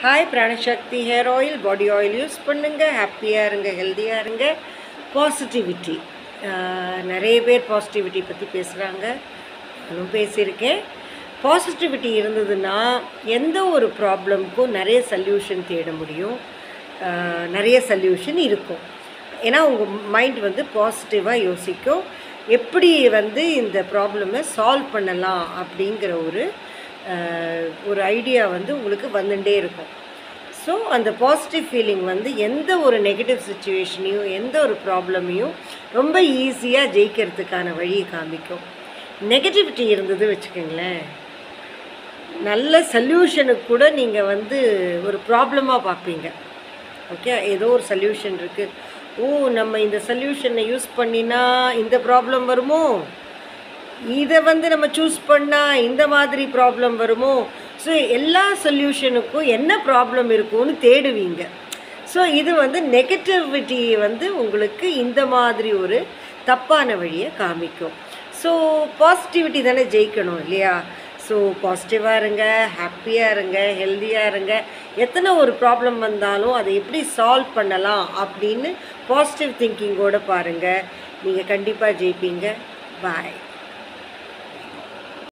hi Pranasakthi hair oil body oil use பண்ணுங்க ஹாப்பியாக இருங்க ஹெல்த்தியாக இருங்க பாசிட்டிவிட்டி நிறைய பேர் பாசிட்டிவிட்டி பற்றி பேசுகிறாங்க நானும் பேசியிருக்கேன் பாசிட்டிவிட்டி இருந்ததுன்னா எந்த ஒரு ப்ராப்ளம்க்கும் நிறைய சல்யூஷன் தேட முடியும் ஆஹ் நிறைய சல்யூஷன் இருக்கும் ஏன்னா உங்கள் மைண்ட் வந்து பாசிட்டிவாக யோசிக்கும் எப்படி வந்து இந்த ப்ராப்ளமை சால்வ் பண்ணலாம் அப்படிங்கிற ஒரு ஆஹ், ஒரு ஐடியா வந்து உங்களுக்கு வந்துட்டே இருக்கும் ஸோ அந்த பாசிட்டிவ் ஃபீலிங் வந்து எந்த ஒரு நெகட்டிவ் சுச்சுவேஷனையும் எந்த ஒரு ப்ராப்ளமையும் ரொம்ப ஈஸியாக ஜெயிக்கிறதுக்கான வழியை காமிக்கும் நெகட்டிவிட்டி இருந்தது வச்சுக்கோங்களேன் நல்ல சல்யூஷனுக்கு கூட நீங்கள் வந்து ஒரு ப்ராப்ளமாக பார்ப்பீங்க ஓகே ஏதோ ஒரு சொல்யூஷன் இருக்குது ஓ நம்ம இந்த சொல்யூஷனை யூஸ் பண்ணினா இந்த ப்ராப்ளம் வருமோ இதை வந்து நம்ம சூஸ் பண்ணால் இந்த மாதிரி ப்ராப்ளம் வருமோ ஸோ எல்லா சொல்யூஷனுக்கும் என்ன ப்ராப்ளம் இருக்கும்னு தேடுவீங்க ஸோ இது வந்து நெகட்டிவிட்டி வந்து உங்களுக்கு இந்த மாதிரி ஒரு தப்பான வழியை காமிக்கும் ஸோ பாசிட்டிவிட்டி தானே ஜெயிக்கணும் இல்லையா ஸோ பாசிட்டிவாக இருங்க ஹாப்பியாக இருங்க ஹெல்த்தியாக இருங்க எத்தனை ஒரு ப்ராப்ளம் வந்தாலும் அதை எப்படி சால்வ் பண்ணலாம் அப்படின்னு பாசிட்டிவ் திங்கிங்கோடு பாருங்கள் நீங்கள் கண்டிப்பாக ஜெயிப்பீங்க பாய்